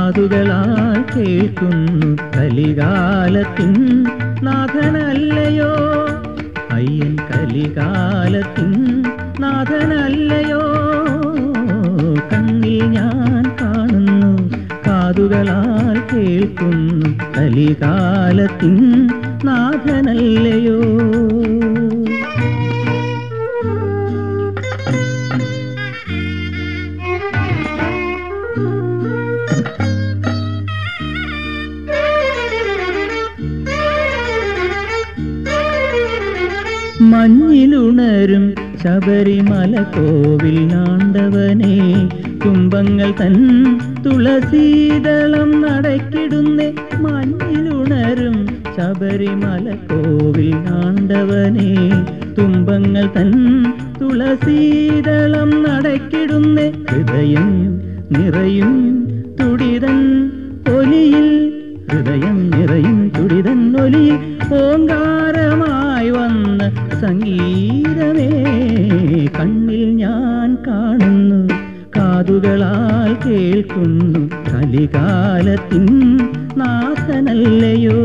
കാതുകളാൽ കേൾക്കുന്നു കലികാലത്തിൻ നാഥനല്ലയോ അയ്യൻ കലികാലത്തിൻ നാഥനല്ലയോ കണ്ണിൽ ഞാൻ കാണുന്നു കാതുകളാൽ കേൾക്കുന്നു കലികാലത്തിൻ നാഥനല്ലയോ മഞ്ഞിലുണരും ശബരിമല കോവിൽ ആണ്ടവനെ കുംഭങ്ങൾ തൻ തുളസീതളം നടക്കിടുന്നേ മഞ്ഞിലുണരും ശബരിമല കോവിൽ ആണ്ടവനെ തുമ്പങ്ങൾ തൻ തുളസീതളം നടക്കിടുന്നേ ഹൃദയം നിറയും തുടിതൻ ഒലിയിൽ ഹൃദയം നിറയും തുടിതൻ ഒലിയിൽ ഓങ്കാരമായി വന്ന സംഗീതമേ കണ്ണിൽ ഞാൻ കാണുന്നു കാതുകളാൽ കേൾക്കുന്നു കലികാലത്തിൻ നാഥനല്ലയോ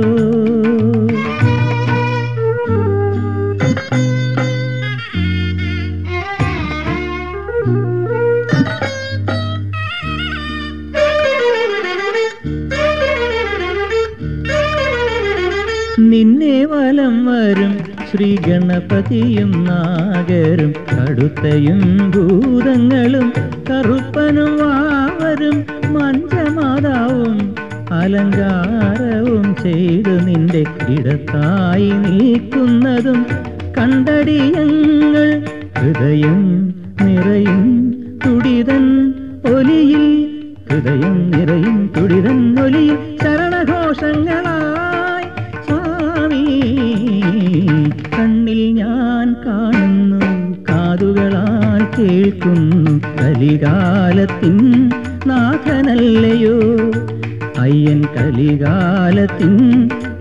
നിന്നെ വലം വരും ശ്രീ ഗണപതിയും നാഗരും കടുത്തയും ഭൂതങ്ങളും കറുപ്പനും വാവരും മഞ്ചമാതാവും അലങ്കാരവും ചെയ്തു നിന്റെ ഇടത്തായി നിൽക്കുന്നതും കണ്ടടിയങ്ങൾ ഹൃദയം നിറയും തുടിതൻ ഒലിയിൽ ഹൃദയം നിറയും തുടിതൻ ഒലിയിൽ ശരണഘോഷങ്ങളായി സ്വാമി കണ്ണിൽ ഞാൻ കാണുന്നു കാതുകളാൽ കേൾക്കുന്നു കലികാലത്തിൻ നാഥനല്ലയോ അയ്യൻ കലികാലത്തിൻ